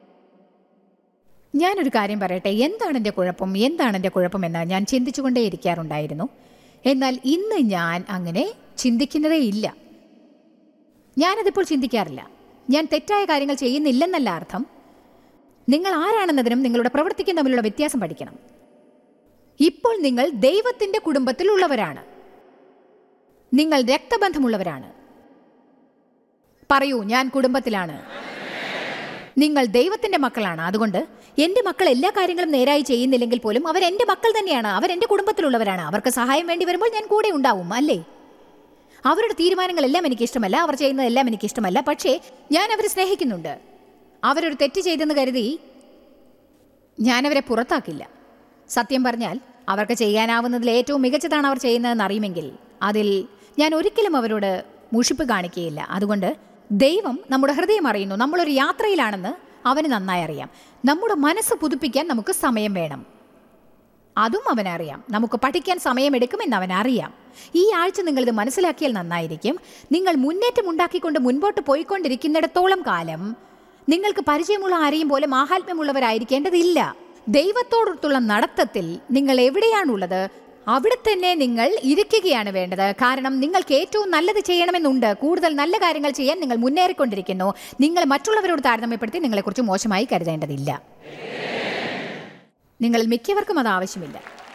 ഞാനൊരു കാര്യം പറയട്ടെ എന്താണ് എൻ്റെ കുഴപ്പം എന്താണ് എൻ്റെ കുഴപ്പമെന്ന് ഞാൻ ചിന്തിച്ചുകൊണ്ടേ ഇരിക്കാറുണ്ടായിരുന്നു എന്നാൽ ഇന്ന് ഞാൻ അങ്ങനെ ചിന്തിക്കുന്നതേ ഇല്ല ഞാനതിപ്പോൾ ചിന്തിക്കാറില്ല ഞാൻ തെറ്റായ കാര്യങ്ങൾ ചെയ്യുന്നില്ലെന്നല്ല അർത്ഥം നിങ്ങൾ ആരാണെന്നതിനും നിങ്ങളുടെ പ്രവൃത്തിക്കും തമ്മിലുള്ള വ്യത്യാസം പഠിക്കണം ഇപ്പോൾ നിങ്ങൾ ദൈവത്തിൻ്റെ കുടുംബത്തിലുള്ളവരാണ് നിങ്ങൾ രക്തബന്ധമുള്ളവരാണ് പറയൂ ഞാൻ കുടുംബത്തിലാണ് നിങ്ങൾ ദൈവത്തിന്റെ മക്കളാണ് അതുകൊണ്ട് എന്റെ മക്കൾ എല്ലാ കാര്യങ്ങളും നേരായി ചെയ്യുന്നില്ലെങ്കിൽ പോലും അവർ എന്റെ മക്കൾ തന്നെയാണ് അവർ എന്റെ കുടുംബത്തിലുള്ളവരാണ് അവർക്ക് സഹായം വേണ്ടി വരുമ്പോൾ ഞാൻ കൂടെ ഉണ്ടാവും അല്ലേ അവരുടെ തീരുമാനങ്ങളെല്ലാം എനിക്ക് ഇഷ്ടമല്ല അവർ ചെയ്യുന്നതെല്ലാം എനിക്ക് ഇഷ്ടമല്ല പക്ഷേ ഞാൻ അവരെ സ്നേഹിക്കുന്നുണ്ട് അവരൊരു തെറ്റ് ചെയ്തെന്ന് കരുതി ഞാനവരെ പുറത്താക്കില്ല സത്യം പറഞ്ഞാൽ അവർക്ക് ചെയ്യാനാവുന്നതിൽ ഏറ്റവും മികച്ചതാണ് അവർ ചെയ്യുന്നതെന്ന് അറിയുമെങ്കിൽ അതിൽ ഞാൻ ഒരിക്കലും അവരോട് മുഷിപ്പ് കാണിക്കുകയില്ല അതുകൊണ്ട് ദൈവം നമ്മുടെ ഹൃദയം അറിയുന്നു നമ്മളൊരു യാത്രയിലാണെന്ന് അവന് നന്നായി അറിയാം നമ്മുടെ മനസ്സ് പുതുപ്പിക്കാൻ നമുക്ക് സമയം വേണം അതും അവനറിയാം നമുക്ക് പഠിക്കാൻ സമയമെടുക്കുമെന്ന് അവനറിയാം ഈ ആഴ്ച നിങ്ങളിത് മനസ്സിലാക്കിയാൽ നന്നായിരിക്കും നിങ്ങൾ മുന്നേറ്റം ഉണ്ടാക്കിക്കൊണ്ട് മുൻപോട്ട് പോയിക്കൊണ്ടിരിക്കുന്നിടത്തോളം കാലം നിങ്ങൾക്ക് പരിചയമുള്ള ആരെയും പോലെ മാഹാത്മ്യമുള്ളവരായിരിക്കേണ്ടതില്ല ദൈവത്തോടൊത്തുള്ള നടത്തത്തിൽ നിങ്ങൾ എവിടെയാണുള്ളത് അവിടെ തന്നെ നിങ്ങൾ ഇരിക്കുകയാണ് വേണ്ടത് കാരണം നിങ്ങൾക്ക് ഏറ്റവും നല്ലത് ചെയ്യണമെന്നുണ്ട് കൂടുതൽ നല്ല കാര്യങ്ങൾ ചെയ്യാൻ നിങ്ങൾ മുന്നേറിക്കൊണ്ടിരിക്കുന്നു നിങ്ങൾ മറ്റുള്ളവരോട് താരതമ്യപ്പെടുത്തി നിങ്ങളെക്കുറിച്ച് മോശമായി കരുതേണ്ടതില്ല നിങ്ങളിൽ മിക്കവർക്കും അത് ആവശ്യമില്ല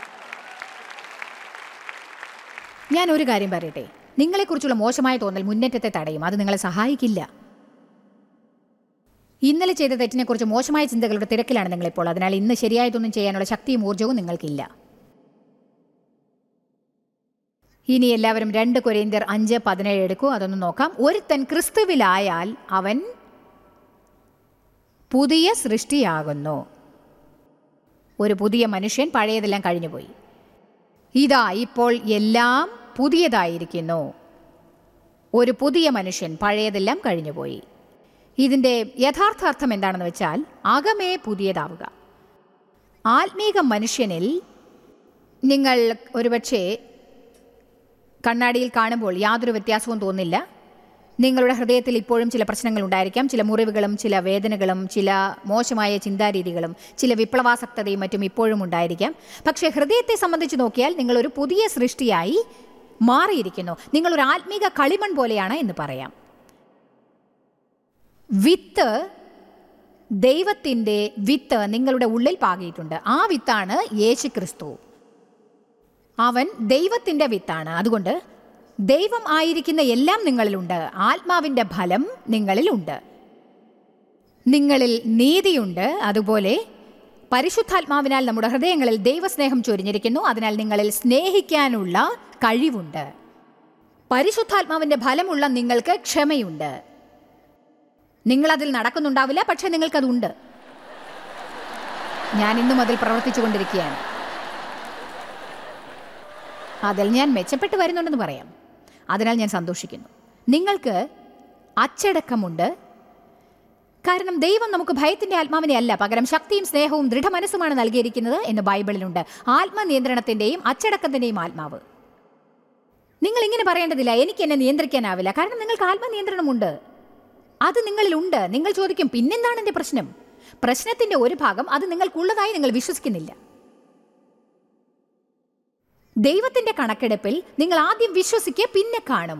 ഞാൻ ഒരു കാര്യം പറയട്ടെ നിങ്ങളെക്കുറിച്ചുള്ള മോശമായ തോന്നൽ മുന്നേറ്റത്തെ തടയും അത് നിങ്ങളെ സഹായിക്കില്ല ഇന്നലെ ചെയ്ത തെറ്റിനെക്കുറിച്ച് മോശമായ ചിന്തകളുടെ തിരക്കിലാണ് നിങ്ങളിപ്പോൾ അതിനാൽ ഇന്ന് ശരിയായതൊന്നും ചെയ്യാനുള്ള ശക്തിയും ഊർജ്ജവും നിങ്ങൾക്കില്ല ഇനി എല്ലാവരും രണ്ട് കൊരിന്ത്യർ അഞ്ച് പതിനേഴ് എടുക്കൂ അതൊന്ന് നോക്കാം ഒരുത്തൻ ക്രിസ്തുവിലായാൽ അവൻ പുതിയ സൃഷ്ടിയാകുന്നു ഒരു പുതിയ മനുഷ്യൻ പഴയതെല്ലാം കഴിഞ്ഞുപോയി ഇതാ ഇപ്പോൾ എല്ലാം പുതിയതായിരിക്കുന്നു ഒരു പുതിയ മനുഷ്യൻ പഴയതെല്ലാം കഴിഞ്ഞുപോയി ഇതിൻ്റെ യഥാർത്ഥാർത്ഥം എന്താണെന്ന് വെച്ചാൽ അകമേ പുതിയതാവുക ആത്മീക മനുഷ്യനിൽ നിങ്ങൾ ഒരുപക്ഷെ കണ്ണാടിയിൽ കാണുമ്പോൾ യാതൊരു വ്യത്യാസവും തോന്നില്ല നിങ്ങളുടെ ഹൃദയത്തിൽ ഇപ്പോഴും ചില പ്രശ്നങ്ങൾ ഉണ്ടായിരിക്കാം ചില മുറിവുകളും ചില വേദനകളും ചില മോശമായ ചിന്താരീതികളും ചില വിപ്ലവാസക്തതയും മറ്റും ഇപ്പോഴും ഉണ്ടായിരിക്കാം പക്ഷേ ഹൃദയത്തെ സംബന്ധിച്ച് നോക്കിയാൽ നിങ്ങൾ ഒരു പുതിയ സൃഷ്ടിയായി മാറിയിരിക്കുന്നു നിങ്ങൾ ഒരു ആത്മീക കളിമൺ പോലെയാണ് എന്ന് പറയാം വിത്ത് ദൈവത്തിൻ്റെ വിത്ത് നിങ്ങളുടെ ഉള്ളിൽ പാകിയിട്ടുണ്ട് ആ വിത്താണ് യേശു ക്രിസ്തു അവൻ ദൈവത്തിൻ്റെ വിത്താണ് അതുകൊണ്ട് ദൈവം ആയിരിക്കുന്ന എല്ലാം നിങ്ങളിലുണ്ട് ആത്മാവിൻ്റെ ഫലം നിങ്ങളിലുണ്ട് നിങ്ങളിൽ നീതിയുണ്ട് അതുപോലെ പരിശുദ്ധാത്മാവിനാൽ നമ്മുടെ ഹൃദയങ്ങളിൽ ദൈവസ്നേഹം ചൊരിഞ്ഞിരിക്കുന്നു അതിനാൽ നിങ്ങളിൽ സ്നേഹിക്കാനുള്ള കഴിവുണ്ട് പരിശുദ്ധാത്മാവിൻ്റെ ഫലമുള്ള നിങ്ങൾക്ക് ക്ഷമയുണ്ട് നിങ്ങളതിൽ നടക്കുന്നുണ്ടാവില്ല പക്ഷേ നിങ്ങൾക്കതുണ്ട് ഞാൻ ഇന്നും അതിൽ പ്രവർത്തിച്ചു കൊണ്ടിരിക്കുകയാണ് അതിൽ ഞാൻ മെച്ചപ്പെട്ട് വരുന്നുണ്ടെന്ന് പറയാം അതിനാൽ ഞാൻ സന്തോഷിക്കുന്നു നിങ്ങൾക്ക് അച്ചടക്കമുണ്ട് കാരണം ദൈവം നമുക്ക് ഭയത്തിന്റെ ആത്മാവിനെ അല്ല പകരം ശക്തിയും സ്നേഹവും ദൃഢമനസ്സുമാണ് നൽകിയിരിക്കുന്നത് എന്ന് ബൈബിളിലുണ്ട് ആത്മനിയന്ത്രണത്തിന്റെയും അച്ചടക്കത്തിന്റെയും ആത്മാവ് നിങ്ങൾ ഇങ്ങനെ പറയേണ്ടതില്ല എനിക്ക് എന്നെ നിയന്ത്രിക്കാനാവില്ല കാരണം നിങ്ങൾക്ക് ആത്മനിയന്ത്രണമുണ്ട് അത് നിങ്ങളിലുണ്ട് നിങ്ങൾ ചോദിക്കും പിന്നെന്താണ് എന്റെ പ്രശ്നം പ്രശ്നത്തിന്റെ ഒരു ഭാഗം അത് നിങ്ങൾക്കുള്ളതായി നിങ്ങൾ വിശ്വസിക്കുന്നില്ല ദൈവത്തിന്റെ കണക്കെടുപ്പിൽ നിങ്ങൾ ആദ്യം വിശ്വസിക്കുക പിന്നെ കാണും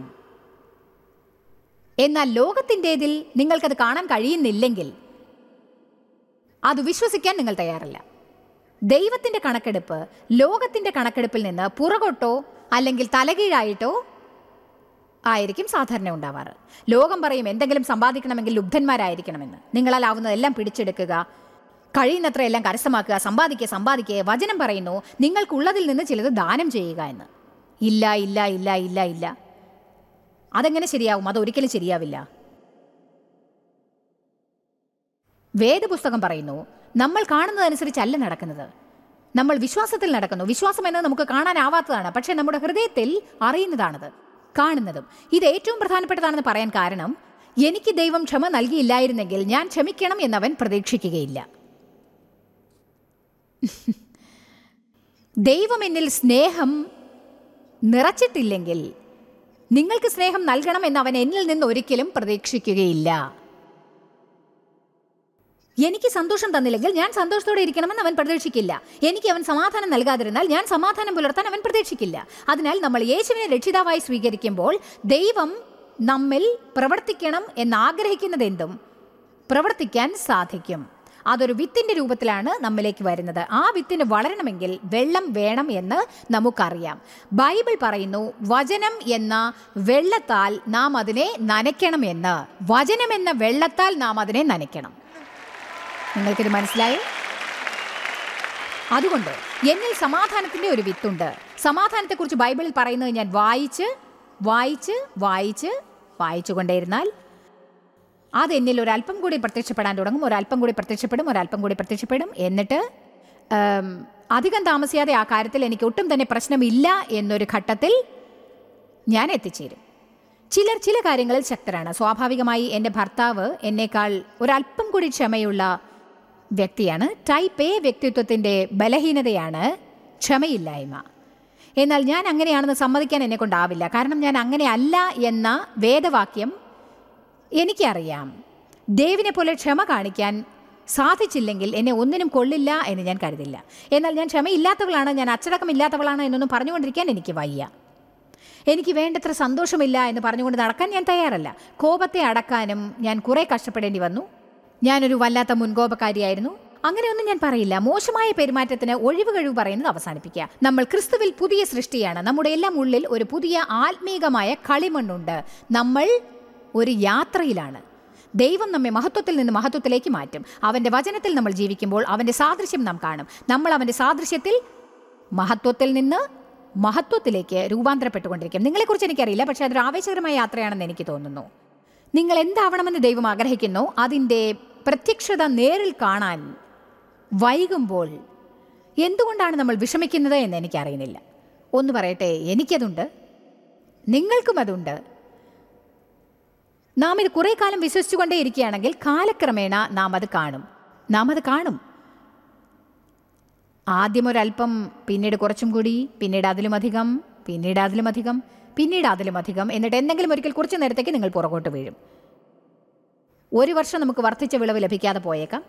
എന്നാൽ ലോകത്തിൻ്റെതിൽ നിങ്ങൾക്കത് കാണാൻ കഴിയുന്നില്ലെങ്കിൽ അത് വിശ്വസിക്കാൻ നിങ്ങൾ തയ്യാറല്ല ദൈവത്തിന്റെ കണക്കെടുപ്പ് ലോകത്തിന്റെ കണക്കെടുപ്പിൽ നിന്ന് പുറകോട്ടോ അല്ലെങ്കിൽ തലകീഴായിട്ടോ ആയിരിക്കും സാധാരണ ഉണ്ടാവാറ് ലോകം പറയും എന്തെങ്കിലും സമ്പാദിക്കണമെങ്കിൽ ലുബ്ധന്മാരായിരിക്കണമെന്ന് നിങ്ങളാലാവുന്നതെല്ലാം പിടിച്ചെടുക്കുക കഴിയുന്നത്ര എല്ലാം കരസ്ഥമാക്കുക സമ്പാദിക്കുക സമ്പാദിക്കുക വചനം പറയുന്നു നിങ്ങൾക്കുള്ളതിൽ നിന്ന് ചിലത് ദാനം ചെയ്യുക എന്ന് ഇല്ല ഇല്ല ഇല്ല ഇല്ല ഇല്ല അതെങ്ങനെ ശരിയാവും അതൊരിക്കലും ശരിയാവില്ല വേദപുസ്തകം പറയുന്നു നമ്മൾ കാണുന്നതനുസരിച്ചല്ല നടക്കുന്നത് നമ്മൾ വിശ്വാസത്തിൽ നടക്കുന്നു വിശ്വാസം എന്നത് നമുക്ക് കാണാനാവാത്തതാണ് പക്ഷേ നമ്മുടെ ഹൃദയത്തിൽ അറിയുന്നതാണത് കാണുന്നതും ഇത് ഏറ്റവും പ്രധാനപ്പെട്ടതാണെന്ന് പറയാൻ കാരണം എനിക്ക് ദൈവം ക്ഷമ നൽകിയില്ലായിരുന്നെങ്കിൽ ഞാൻ ക്ഷമിക്കണം എന്നവൻ പ്രതീക്ഷിക്കുകയില്ല ദൈവം എന്നിൽ സ്നേഹം നിറച്ചിട്ടില്ലെങ്കിൽ നിങ്ങൾക്ക് സ്നേഹം നൽകണം എന്ന് അവൻ എന്നിൽ നിന്ന് ഒരിക്കലും പ്രതീക്ഷിക്കുകയില്ല എനിക്ക് സന്തോഷം തന്നില്ലെങ്കിൽ ഞാൻ സന്തോഷത്തോടെ ഇരിക്കണമെന്ന് അവൻ പ്രതീക്ഷിക്കില്ല എനിക്ക് അവൻ സമാധാനം നൽകാതിരുന്നാൽ ഞാൻ സമാധാനം പുലർത്താൻ അവൻ പ്രതീക്ഷിക്കില്ല അതിനാൽ നമ്മൾ യേശുവിനെ രക്ഷിതാവായി സ്വീകരിക്കുമ്പോൾ ദൈവം നമ്മിൽ പ്രവർത്തിക്കണം എന്നാഗ്രഹിക്കുന്നതെന്തും പ്രവർത്തിക്കാൻ സാധിക്കും അതൊരു വിത്തിന്റെ രൂപത്തിലാണ് നമ്മിലേക്ക് വരുന്നത് ആ വിത്തിന് വളരണമെങ്കിൽ വെള്ളം വേണം എന്ന് നമുക്കറിയാം ബൈബിൾ പറയുന്നു വചനം എന്ന വെള്ളത്താൽ നാം അതിനെ നനയ്ക്കണമെന്ന് വചനം എന്ന വെള്ളത്താൽ നാം അതിനെ നനയ്ക്കണം നിങ്ങൾക്കിത് മനസ്സിലായോ അതുകൊണ്ട് എന്നിൽ സമാധാനത്തിന്റെ ഒരു വിത്തുണ്ട് സമാധാനത്തെക്കുറിച്ച് ബൈബിളിൽ പറയുന്നത് ഞാൻ വായിച്ച് വായിച്ച് വായിച്ച് വായിച്ചുകൊണ്ടേയിരുന്നാൽ അത് എന്നിൽ ഒരല്പം കൂടി പ്രത്യക്ഷപ്പെടാൻ തുടങ്ങും ഒരല്പം കൂടി പ്രത്യക്ഷപ്പെടും ഒരല്പം കൂടി പ്രത്യക്ഷപ്പെടും എന്നിട്ട് ഉം, അധികം താമസിയാതെ ആ കാര്യത്തിൽ എനിക്ക് ഒട്ടും തന്നെ പ്രശ്നമില്ല എന്നൊരു ഘട്ടത്തിൽ ഞാൻ എത്തിച്ചേരും ചിലർ ചില കാര്യങ്ങളിൽ ശക്തരാണ് സ്വാഭാവികമായി എൻ്റെ ഭർത്താവ് എന്നേക്കാൾ ഒരല്പം കൂടി ക്ഷമയുള്ള വ്യക്തിയാണ് ടൈപ്പ് എ വ്യക്തിത്വത്തിൻ്റെ ബലഹീനതയാണ് ക്ഷമയില്ലായ്മ എന്നാൽ ഞാൻ അങ്ങനെയാണെന്ന് സമ്മതിക്കാൻ എന്നെ കൊണ്ടാവില്ല കാരണം ഞാൻ അങ്ങനെ അല്ല എന്ന വേദവാക്യം എനിക്കറിയാം ദേവിനെ പോലെ ക്ഷമ കാണിക്കാൻ സാധിച്ചില്ലെങ്കിൽ എന്നെ ഒന്നിനും കൊള്ളില്ല എന്ന് ഞാൻ കരുതില്ല എന്നാൽ ഞാൻ ക്ഷമയില്ലാത്തവളാണ് ഞാൻ അച്ചടക്കമില്ലാത്തവളാണ് എന്നൊന്നും പറഞ്ഞുകൊണ്ടിരിക്കാൻ എനിക്ക് വയ്യ എനിക്ക് വേണ്ടത്ര സന്തോഷമില്ല എന്ന് പറഞ്ഞുകൊണ്ട് നടക്കാൻ ഞാൻ തയ്യാറല്ല കോപത്തെ അടക്കാനും ഞാൻ കുറെ കഷ്ടപ്പെടേണ്ടി വന്നു ഞാനൊരു വല്ലാത്ത മുൻകോപക്കാരിയായിരുന്നു അങ്ങനെയൊന്നും ഞാൻ പറയില്ല മോശമായ പെരുമാറ്റത്തിന് ഒഴിവ് കഴിവ് പറയുന്നത് അവസാനിപ്പിക്കുക നമ്മൾ ക്രിസ്തുവിൽ പുതിയ സൃഷ്ടിയാണ് നമ്മുടെ എല്ലാം ഉള്ളിൽ ഒരു പുതിയ ആത്മീകമായ കളിമണ്ണുണ്ട് നമ്മൾ ഒരു യാത്രയിലാണ് ദൈവം നമ്മെ മഹത്വത്തിൽ നിന്ന് മഹത്വത്തിലേക്ക് മാറ്റും അവന്റെ വചനത്തിൽ നമ്മൾ ജീവിക്കുമ്പോൾ അവന്റെ സാദൃശ്യം നാം കാണും നമ്മൾ അവന്റെ സാദൃശ്യത്തിൽ മഹത്വത്തിൽ നിന്ന് മഹത്വത്തിലേക്ക് രൂപാന്തരപ്പെട്ടുകൊണ്ടിരിക്കും നിങ്ങളെക്കുറിച്ച് എനിക്കറിയില്ല പക്ഷേ അതൊരു ആവേശകരമായ യാത്രയാണെന്ന് എനിക്ക് തോന്നുന്നു നിങ്ങൾ എന്താവണമെന്ന് ദൈവം ആഗ്രഹിക്കുന്നു അതിൻ്റെ പ്രത്യക്ഷത നേരിൽ കാണാൻ വൈകുമ്പോൾ എന്തുകൊണ്ടാണ് നമ്മൾ വിഷമിക്കുന്നത് എന്ന് എനിക്കറിയുന്നില്ല ഒന്ന് പറയട്ടെ എനിക്കതുണ്ട് നിങ്ങൾക്കും അതുണ്ട് നാം ഇത് കുറെ കാലം വിശ്വസിച്ചുകൊണ്ടേ ഇരിക്കുകയാണെങ്കിൽ കാലക്രമേണ നാം അത് കാണും നാം അത് കാണും ആദ്യം ഒരല്പം പിന്നീട് കുറച്ചും കൂടി പിന്നീട് അതിലുമധികം പിന്നീട് അതിലുമധികം പിന്നീട് അതിലുമധികം എന്നിട്ട് എന്തെങ്കിലും ഒരിക്കൽ കുറച്ച് നേരത്തേക്ക് നിങ്ങൾ പുറകോട്ട് വീഴും ഒരു വർഷം നമുക്ക് വർദ്ധിച്ച വിളവ് ലഭിക്കാതെ പോയേക്കാം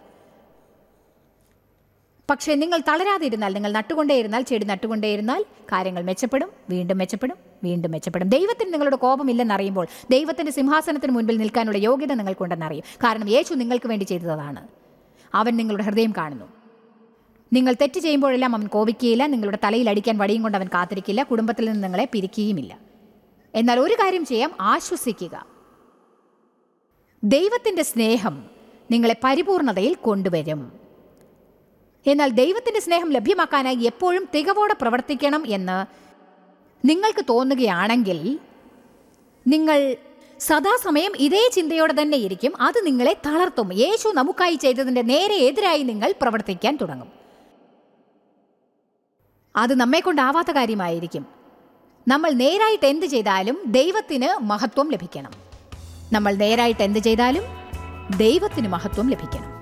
പക്ഷേ നിങ്ങൾ തളരാതിരുന്നാൽ നിങ്ങൾ നട്ടുകൊണ്ടേയിരുന്നാൽ ചെടി നട്ടുകൊണ്ടേയിരുന്നാൽ കാര്യങ്ങൾ മെച്ചപ്പെടും വീണ്ടും മെച്ചപ്പെടും വീണ്ടും മെച്ചപ്പെടും ദൈവത്തിന് നിങ്ങളുടെ കോപമില്ലെന്നറിയുമ്പോൾ ദൈവത്തിന്റെ സിംഹാസനത്തിന് മുൻപിൽ നിൽക്കാനുള്ള യോഗ്യത നിങ്ങൾക്കുണ്ടെന്നറിയും കാരണം യേശു നിങ്ങൾക്ക് വേണ്ടി ചെയ്തതാണ് അവൻ നിങ്ങളുടെ ഹൃദയം കാണുന്നു നിങ്ങൾ തെറ്റ് ചെയ്യുമ്പോഴെല്ലാം അവൻ കോപിക്കുകയില്ല നിങ്ങളുടെ തലയിൽ അടിക്കാൻ വടിയും കൊണ്ട് അവൻ കാത്തിരിക്കില്ല കുടുംബത്തിൽ നിന്ന് നിങ്ങളെ പിരിക്കുകയുമില്ല എന്നാൽ ഒരു കാര്യം ചെയ്യാം ആശ്വസിക്കുക ദൈവത്തിന്റെ സ്നേഹം നിങ്ങളെ പരിപൂർണതയിൽ കൊണ്ടുവരും എന്നാൽ ദൈവത്തിന്റെ സ്നേഹം ലഭ്യമാക്കാനായി എപ്പോഴും തികവോടെ പ്രവർത്തിക്കണം എന്ന് നിങ്ങൾക്ക് തോന്നുകയാണെങ്കിൽ നിങ്ങൾ സദാസമയം ഇതേ ചിന്തയോടെ തന്നെ ഇരിക്കും അത് നിങ്ങളെ തളർത്തും യേശു നമുക്കായി ചെയ്തതിന്റെ നേരെ എതിരായി നിങ്ങൾ പ്രവർത്തിക്കാൻ തുടങ്ങും അത് നമ്മെ കൊണ്ടാവാത്ത കാര്യമായിരിക്കും നമ്മൾ നേരായിട്ട് എന്ത് ചെയ്താലും ദൈവത്തിന് മഹത്വം ലഭിക്കണം നമ്മൾ നേരായിട്ട് എന്ത് ചെയ്താലും ദൈവത്തിന് മഹത്വം ലഭിക്കണം